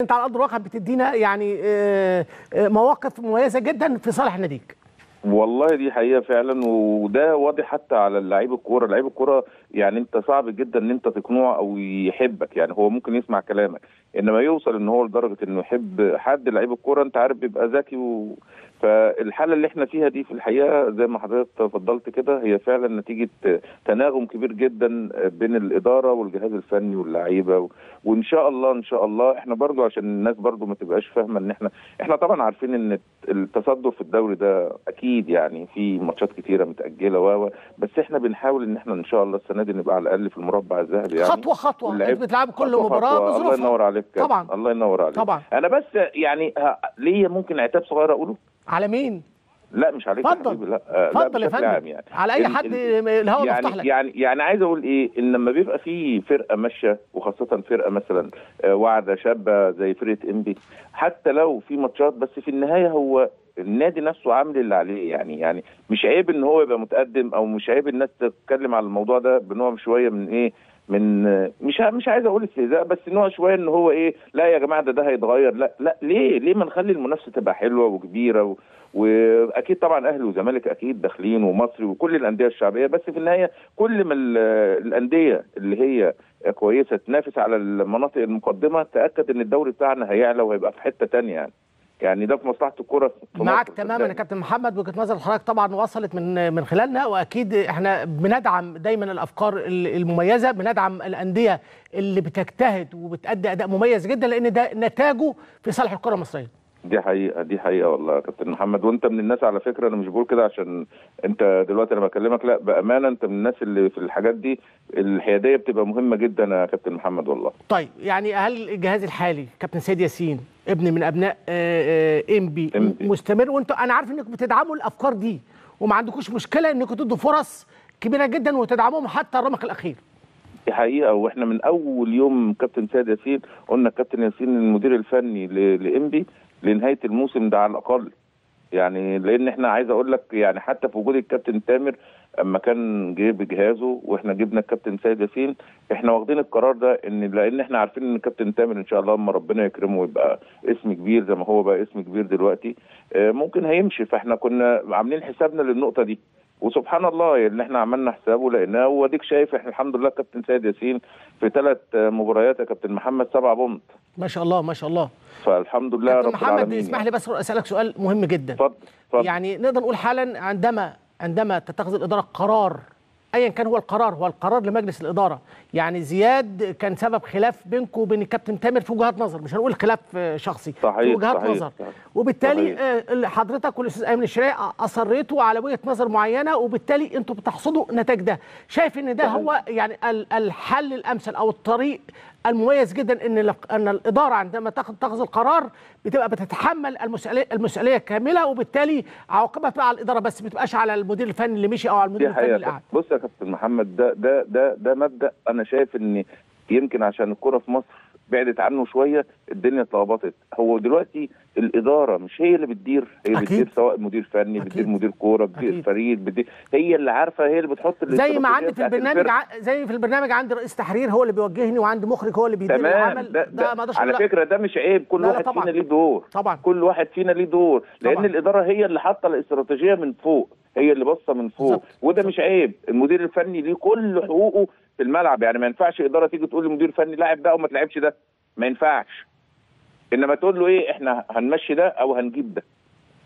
انت على ارض الواقع بتدينا يعني آه، آه، مواقف مميزه جدا في صالح ناديك والله دي حقيقه فعلا وده واضح حتى على لعيب الكوره لعيب الكوره يعني انت صعب جدا ان انت تقنعه او يحبك يعني هو ممكن يسمع كلامك انما يوصل ان هو لدرجه انه يحب حد لعيب الكوره انت عارف بيبقى ذكي و... فالحاله اللي احنا فيها دي في الحقيقه زي ما حضرتك تفضلت كده هي فعلا نتيجه تناغم كبير جدا بين الاداره والجهاز الفني واللعيبه و... وان شاء الله ان شاء الله احنا برضو عشان الناس برضو ما تبقاش فاهمه ان احنا احنا طبعا عارفين ان التصدر في الدوري ده اكيد يعني في ماتشات كتيره متاجله و بس احنا بنحاول ان احنا ان شاء الله السنه دي نبقى على الاقل في المربع الذهبي يعني خطوه خطوه واللعيب- انت بتلعب كل خطوة مباراه خطوة. الله بظروفها ينور عليك كده. طبعا. الله ينور عليك طبعا. انا بس يعني ه- ليا ممكن عتاب صغير اقوله على مين؟ لا مش عليك يا اتفضل. حبيبي، لا آه، لا اتفضل يا بشكل فندم عام يعني على اي ال- حد ال- الهواء مفتوح يعني لك يعني يعني عايز اقول ايه ان لما بيبقى في فرقه ماشيه وخاصه فرقه مثلا آه، واعده شابه زي فرقه انبي حتى لو في ماتشات بس في النهايه هو النادي نفسه عامل اللي عليه يعني يعني مش عيب ان هو يبقى متقدم او مش عيب الناس تتكلم على الموضوع ده بنوع شويه من ايه من آه، مش ع- مش عايز اقول استهزاء بس نوع شويه ان هو ايه لا يا جماعه ده ده هيتغير لا لا ليه ليه ما نخلي المنافسه تبقى حلوه وكبيره و واكيد طبعا اهلي وزمالك اكيد داخلين ومصري وكل الانديه الشعبيه بس في النهايه كل ما ال- الانديه اللي هي كويسه تنافس على المناطق المقدمه تاكد ان الدوري بتاعنا هيعلى وهيبقى في حته تانية يعني يعني ده في مصلحه الكره في معاك مصر تماما يا صدقني. كابتن محمد وجهه نظر حضرتك طبعا وصلت من من خلالنا واكيد احنا بندعم دايما الافكار ال- المميزه بندعم الانديه اللي بتجتهد وبتأدي اداء مميز جدا لان ده نتاجه في صالح الكره المصريه دي حقيقة دي حقيقة والله يا كابتن محمد وانت من الناس على فكرة انا مش بقول كده عشان انت دلوقتي انا بكلمك لا بأمانة انت من الناس اللي في الحاجات دي الحيادية بتبقى مهمة جدا يا كابتن محمد والله طيب يعني هل الجهاز الحالي كابتن سيد ياسين ابن من ابناء آه، آه، انبي إنبي. مستمر وانتوا انا عارف انكم بتدعموا الافكار دي وما عندكوش مشكله انكم تدوا فرص كبيره جدا وتدعموهم حتى الرمق الاخير دي حقيقة واحنا من اول يوم كابتن سيد ياسين قلنا كابتن ياسين المدير الفني ل- لانبي لنهاية الموسم ده على الاقل يعني لان احنا عايز اقول لك يعني حتى في وجود الكابتن تامر اما كان جه بجهازه واحنا جبنا الكابتن سيد ياسين احنا واخدين القرار ده ان لان احنا عارفين ان الكابتن تامر ان شاء الله اما ربنا يكرمه ويبقى اسم كبير زي ما هو بقى اسم كبير دلوقتي آه، ممكن هيمشي فاحنا كنا عاملين حسابنا للنقطه دي وسبحان الله اللي احنا عملنا حسابه لقيناه واديك شايف احنا الحمد لله كابتن سيد ياسين في ثلاث مباريات يا كابتن محمد سبعة بونت ما شاء الله ما شاء الله فالحمد لله كابتن رب محمد العالمين اسمح يعني. لي بس اسالك سؤال مهم جدا اتفضل اتفضل يعني نقدر نقول حالا عندما عندما تتخذ الاداره قرار ايا كان هو القرار هو القرار لمجلس الاداره يعني زياد كان سبب خلاف بينكم وبين الكابتن تامر في وجهات نظر مش هنقول خلاف آه، شخصي في صحيح، وجهات صحيح، نظر صحيح. وبالتالي صحيح. آه، حضرتك والاستاذ ايمن الشريعي اصريتوا على وجهه نظر معينه وبالتالي انتم بتحصدوا نتاج ده شايف ان ده صحيح. هو يعني ال- الحل الامثل او الطريق المميز جدا ان ال- ان الاداره عندما تاخذ تاخذ القرار بتبقى بتتحمل المسؤوليه المسؤوليه كامله وبالتالي عواقبها بتبقى على الاداره بس ما بتبقاش على المدير الفني اللي مشي او على المدير دي الفني اللي حقيقة قعد بص يا كابتن محمد ده ده ده ده مبدأ أنا شايف إن يمكن عشان الكرة في مصر بعدت عنه شوية الدنيا اتلخبطت هو دلوقتي الإدارة مش هي اللي بتدير هي اللي أكيد. بتدير سواء مدير فني أكيد. بتدير مدير كورة بتدير أكيد. فريق بتدير هي اللي عارفة هي اللي بتحط زي ما الاستراتيجية عندي في بتاعت البرنامج الفرقة. ع- زي في البرنامج عندي رئيس تحرير هو اللي بيوجهني وعندي مخرج هو اللي بيدير تمام العمل ده, ده ما ده اقدرش على أقول لا. فكره ده مش عيب كل لا، لا واحد طبعاً. فينا ليه دور طبعا كل واحد فينا ليه دور لان طبعاً. الاداره هي اللي حاطه الاستراتيجيه من فوق هي اللي باصه من فوق بالظبط. وده مش عيب المدير الفني ليه كل حقوقه في الملعب يعني ما ينفعش اداره تيجي تقول لمدير فني لاعب ده وما تلعبش ده ما ينفعش انما تقول له ايه احنا هنمشي ده او هنجيب ده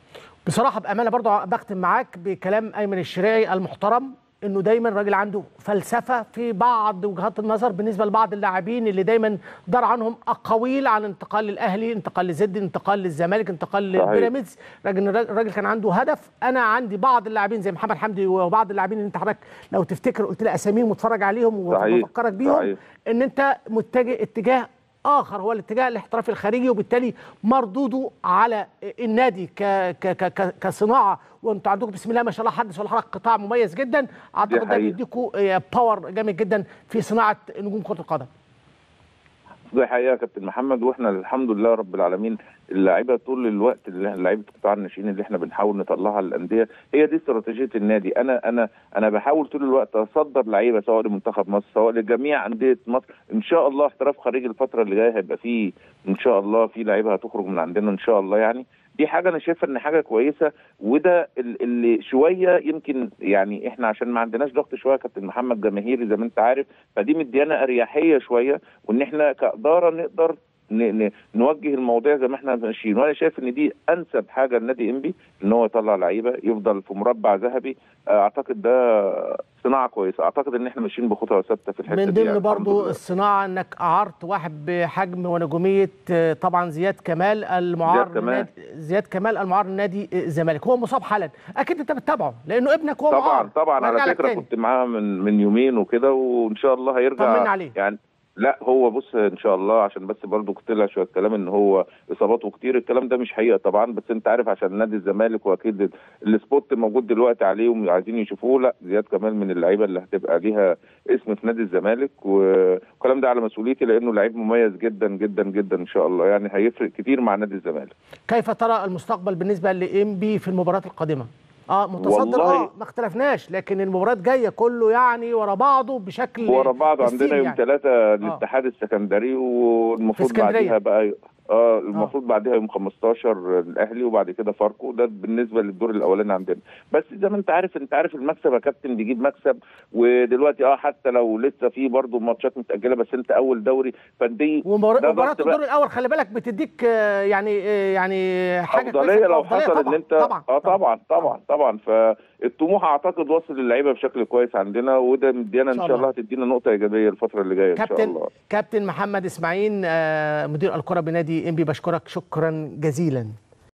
بصراحه بامانه برضو بختم معاك بكلام ايمن الشريعي المحترم انه دايما راجل عنده فلسفه في بعض وجهات النظر بالنسبه لبعض اللاعبين اللي دايما دار عنهم اقاويل عن انتقال للاهلي انتقال لزد انتقال للزمالك انتقال صحيح. لبيراميدز راجل الراجل كان عنده هدف انا عندي بعض اللاعبين زي محمد حمدي وبعض اللاعبين اللي انت حضرتك لو تفتكر قلت لي اساميهم واتفرج عليهم صحيح. وبفكرك بيهم صحيح. ان انت متجه اتجاه اخر هو الاتجاه الاحترافي الخارجي وبالتالي مردوده على النادي ك ك ك ك كصناعه وانتوا عندكم بسم الله ما شاء الله حدث ولا حرج قطاع مميز جدا اعتقد ده حقيقة. بيديكوا باور جامد جدا في صناعه نجوم كره القدم دي حقيقه يا كابتن محمد واحنا الحمد لله رب العالمين اللعيبه طول الوقت اللي لعيبه قطاع الناشئين اللي احنا بنحاول نطلعها للانديه هي دي استراتيجيه النادي انا انا انا بحاول طول الوقت اصدر لعيبه سواء لمنتخب مصر سواء لجميع انديه مصر ان شاء الله احتراف خارجي الفتره اللي جايه هيبقى فيه ان شاء الله في لعيبه هتخرج من عندنا ان شاء الله يعني دي حاجه انا شايفها ان حاجه كويسه وده اللي شويه يمكن يعني احنا عشان ما عندناش ضغط شويه كابتن محمد جماهيري زي ما انت عارف فدي مديانا اريحيه شويه وان احنا كاداره نقدر نوجه المواضيع زي ما احنا ماشيين وانا شايف ان دي انسب حاجه لنادي انبي ان هو يطلع لعيبه يفضل في مربع ذهبي اعتقد ده صناعه كويسه اعتقد ان احنا ماشيين بخطوه ثابته في الحته من دي ضمن يعني برضو الصناعه انك اعرت واحد بحجم ونجوميه طبعا زياد كمال المعار زياد كمال. زياد كمال المعار لنادي الزمالك هو مصاب حالا اكيد انت بتتابعه لانه ابنك هو طبعا معار طبعا على فكره كنت معاه من من يومين وكده وان شاء الله هيرجع طمنا عليه يعني لا هو بص ان شاء الله عشان بس برضو طلع شويه كلام ان هو اصاباته كتير الكلام ده مش حقيقه طبعا بس انت عارف عشان نادي الزمالك واكيد السبوت موجود دلوقتي عليه وعايزين يشوفوه لا زياد كمال من اللعيبه اللي هتبقى ليها اسم في نادي الزمالك والكلام ده على مسؤوليتي لانه لعيب مميز جدا جدا جدا ان شاء الله يعني هيفرق كتير مع نادي الزمالك كيف ترى المستقبل بالنسبه لانبي في المباريات القادمه اه متصدر اه ما اختلفناش لكن المباريات جايه كله يعني ورا بعضه بشكل ورا بعض عندنا يوم يعني. ثلاثة الاتحاد السكندري والمفروض بعديها بقى اه المفروض آه. بعدها يوم 15 الاهلي وبعد كده فاركو ده بالنسبه للدور الاولاني عندنا بس زي ما انت عارف انت عارف المكسب يا كابتن بيجيب مكسب ودلوقتي اه حتى لو لسه في برضه ماتشات متاجله بس انت اول دوري فدي ومباراه الدور الاول خلي بالك بتديك يعني يعني حاجه افضليه لو حصل طبعًا ان انت طبعا اه طبعا طبعا طبعا فالطموح اعتقد واصل للعيبه بشكل كويس عندنا وده مدينا ان شاء الله هتدينا نقطه ايجابيه الفتره اللي جايه ان شاء الله كابتن محمد اسماعيل مدير الكره بنادي انبي بشكرك شكرا جزيلا